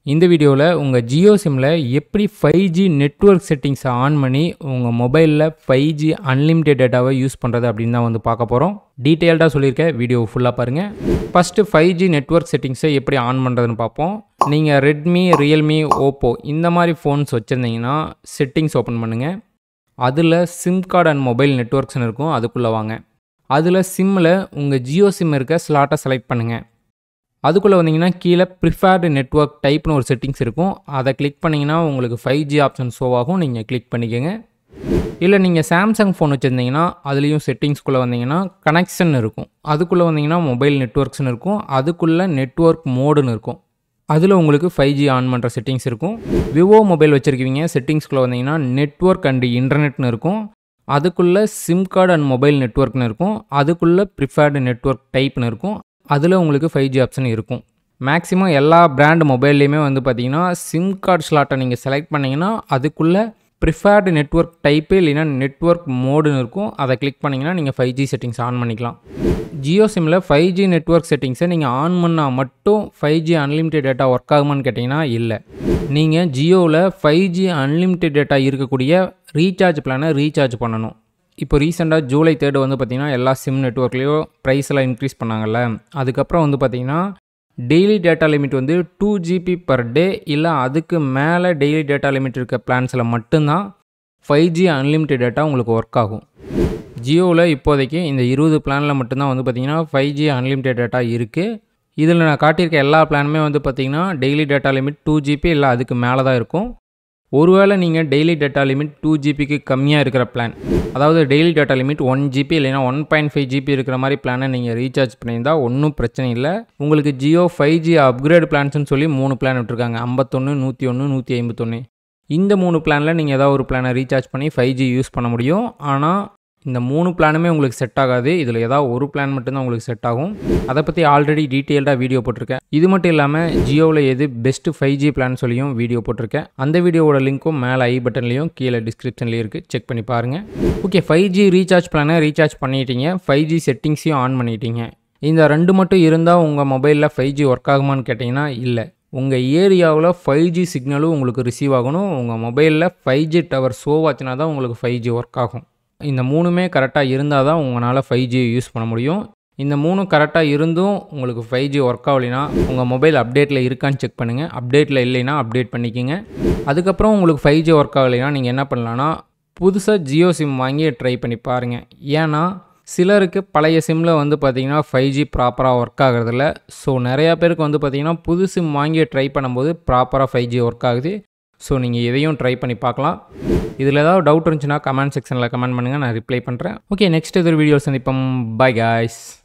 இந்த வீடியோவில் உங்கள் ஜியோ சிம்மில் எப்படி ஃபைவ் ஜி நெட்ஒர்க் செட்டிங்ஸை ஆன் பண்ணி உங்கள் மொபைலில் ஃபைவ் ஜி அன்லிமிட்டெட் டேட்டாவை யூஸ் பண்ணுறது அப்படின்னு தான் வந்து பார்க்க போகிறோம் டீட்டெயில்டாக சொல்லியிருக்கேன் வீடியோ ஃபுல்லாக பாருங்கள் ஃபஸ்ட்டு ஃபைவ் ஜி நெட்ஒர்க் செட்டிங்ஸை எப்படி ஆன் பண்ணுறதுன்னு பார்ப்போம் நீங்கள் ரெட்மி ரியல்மி ஓப்போ இந்த மாதிரி ஃபோன்ஸ் வச்சுருந்தீங்கன்னா செட்டிங்ஸ் ஓப்பன் பண்ணுங்கள் அதில் சிம் கார்டு அண்ட் மொபைல் நெட்ஒர்க்ஸ்னு இருக்கும் அதுக்குள்ளே வாங்க அதில் சிம்மில் உங்கள் ஜியோ சிம் இருக்க ஸ்லாட்டை செலக்ட் பண்ணுங்கள் அதுக்குள்ளே வந்தீங்கன்னா கீழே ப்ரிஃபேர்டு நெட்ஒர்க் டைப்னு ஒரு செட்டிங்ஸ் இருக்கும் அதை கிளிக் பண்ணிங்கன்னா உங்களுக்கு ஃபைவ் ஜி ஆப்ஷன் ஷோ ஆகும் நீங்கள் கிளிக் பண்ணிக்கோங்க இல்லை நீங்கள் சாம்சங் ஃபோன் வச்சுருந்தீங்கன்னா அதுலேயும் செட்டிங்ஸ்குள்ளே வந்தீங்கன்னா கனெக்ஷன் இருக்கும் அதுக்குள்ளே வந்தீங்கன்னா மொபைல் நெட்ஒர்க்ஸ்னு இருக்கும் அதுக்குள்ளே நெட்ஒர்க் மோடுன்னு இருக்கும் அதில் உங்களுக்கு ஃபைவ் ஜி ஆன் பண்ணுற செட்டிங்ஸ் இருக்கும் விவோ மொபைல் வச்சுருக்கீங்க செட்டிங்ஸ்குள்ளே வந்தீங்கன்னா நெட்ஒர்க் அண்டு இன்டர்நெட்னு இருக்கும் அதுக்குள்ளே சிம் கார்டு அண்ட் மொபைல் நெட்ஒர்க்னு இருக்கும் அதுக்குள்ளே ப்ரிஃபேர்டு நெட்ஒர்க் டைப்னு இருக்கும் அதில் உங்களுக்கு ஃபைவ் ஜி ஆப்ஷன் இருக்கும் மேக்ஸிமம் எல்லா பிராண்ட் மொபைல்லையுமே வந்து பார்த்தீங்கன்னா சிம் கார்டு ஸ்லாட்டை நீங்கள் செலக்ட் பண்ணிங்கன்னா அதுக்குள்ளே ப்ரிஃபேர்டு நெட்ஒர்க் டைப்பு இல்லைன்னா நெட்ஒர்க் மோடுன்னு இருக்கும் அதை கிளிக் பண்ணிங்கன்னா நீங்கள் ஃபைவ் ஜி செட்டிங்ஸ் ஆன் பண்ணிக்கலாம் ஜியோ சிம்மில் ஃபைவ் ஜி நெட்ஒர்க் செட்டிங்ஸை நீங்கள் ஆன் பண்ணால் மட்டும் five G unlimited data work ஆகுமான்னு கேட்டிங்கன்னா இல்லை நீங்கள் ஜியோவில் ஃபைவ் ஜி அன்லிமிட்டெட் டேட்டா இருக்கக்கூடிய ரீசார்ஜ் பிளானை ரீசார்ஜ் பண்ணணும் இப்போ ரீசெண்டாக ஜூலை தேர்டு வந்து பார்த்திங்கன்னா எல்லா சிம் நெட்ஒர்க்லேயும் ப்ரைஸ் எல்லாம் இன்க்ரீஸ் பண்ணாங்கல்ல அதுக்கப்புறம் வந்து பார்த்திங்கன்னா டெய்லி டேட்டா லிமிட் வந்து டூ ஜிபி பர் டே இல்லை அதுக்கு மேலே டெய்லி டேட்டா லிமிட் இருக்க பிளான்ஸில் மட்டும்தான் ஃபைவ் ஜி அன்லிமிட்டெட் டேட்டா உங்களுக்கு ஒர்க் ஆகும் ஜியோவில் இப்போதைக்கு இந்த இருபது பிளானில் மட்டும்தான் வந்து பார்த்திங்கன்னா ஃபைவ் ஜி அன்லிமிட்டெட் டேட்டா இருக்குது இதில் நான் காட்டியிருக்க எல்லா பிளானுமே வந்து பார்த்திங்கன்னா daily data limit two GB இல்லை அதுக்கு மேலே தான் இருக்கும் ஒருவேளை நீங்கள் டெய்லி டேட்டா லிமிட் டூ ஜிபிக்கு கம்மியாக இருக்கிற பிளான் அதாவது daily data limit one GB இல்லைனா ஒன் பாயிண்ட் ஃபைவ் ஜிபி இருக்கிற மாதிரி பிளானை நீங்கள் ரீசார்ஜ் பண்ணியிருந்தால் ஒன்றும் பிரச்சனை இல்லை உங்களுக்கு ஜியோ ஃபைவ் ஜி அப்கிரேட் பிளான்ஸ்னு சொல்லி மூணு பிளான் விட்டுருக்காங்க ஐம்பத்தொன்று நூற்றி ஒன்று நூற்றி ஐம்பத்தொன்று இந்த மூணு பிளானில் நீங்கள் ஏதாவது ஒரு பிளானை ரீசார்ஜ் பண்ணி ஃபைவ் ஜி யூஸ் பண்ண முடியும் ஆனால் இந்த மூணு பிளானுமே உங்களுக்கு செட் ஆகாது இதில் ஏதாவது ஒரு பிளான் மட்டும்தான் உங்களுக்கு செட் ஆகும் அதை பற்றி ஆல்ரெடி டீட்டெயில்டாக வீடியோ போட்டிருக்கேன் இது மட்டும் இல்லாமல் ஜியோவில் எது பெஸ்ட்டு ஃபைவ் ஜி பிளான் சொல்லியும் வீடியோ போட்டிருக்கேன் அந்த வீடியோவோட லிங்க்கும் மேலே ஐ பட்டன்லேயும் கீழே டிஸ்கிரிப்ஷன்லேயும் இருக்குது செக் பண்ணி பாருங்கள் ஓகே ஃபைவ் ஜி ரீசார்ஜ் பிளானை ரீசார்ஜ் பண்ணிட்டீங்க ஃபைவ் ஜி செட்டிங்ஸையும் ஆன் பண்ணிட்டீங்க இந்த ரெண்டு மட்டும் இருந்தால் உங்கள் மொபைலில் ஃபைவ் ஜி ஒர்க் ஆகுமான்னு கேட்டிங்கன்னா இல்லை உங்கள் ஏரியாவில் ஃபைவ் ஜி சிக்னலும் உங்களுக்கு ரிசீவ் ஆகணும் உங்கள் மொபைலில் ஃபைவ் ஜி டவர் ஷோ ஆச்சுனா தான் உங்களுக்கு ஃபைவ் ஜி ஒர்க் ஆகும் இந்த மூணுமே கரெக்டாக இருந்தால் தான் உங்களால் ஃபைவ் ஜி யூஸ் பண்ண முடியும் இந்த மூணும் கரெக்டாக இருந்தும் உங்களுக்கு ஃபைவ் ஜி ஒர்க் ஆகலைன்னா உங்கள் மொபைல் அப்டேட்டில் இருக்கான்னு செக் பண்ணுங்கள் அப்டேட்டில் இல்லைன்னா அப்டேட் பண்ணிக்கோங்க அதுக்கப்புறம் உங்களுக்கு ஃபைவ் ஜி ஒர்க் ஆகலைன்னா நீங்கள் என்ன பண்ணலான்னா புதுசாக ஜியோ சிம் வாங்கி ட்ரை பண்ணி பாருங்கள் ஏன்னா சிலருக்கு பழைய சிம்மில் வந்து பார்த்திங்கன்னா ஃபைவ் ஜி ப்ராப்பராக ஒர்க் ஆகிறதில்ல ஸோ நிறையா பேருக்கு வந்து பார்த்திங்கன்னா புது சிம் வாங்கி ட்ரை பண்ணும்போது ப்ராப்பராக ஃபைவ் ஜி ஒர்க் ஆகுது ஸோ நீங்கள் இதையும் ட்ரை பண்ணி பார்க்கலாம் இதில் ஏதாவது டவுட் இருந்துச்சுன்னா கமெண்ட் செக்ஷனில் கமெண்ட் பண்ணுங்கள் நான் ரிப்ளை பண்ணுறேன் ஓகே நெக்ஸ்ட் எதிர் வீடியோ சந்திப்போம் பாய் காய்ஸ்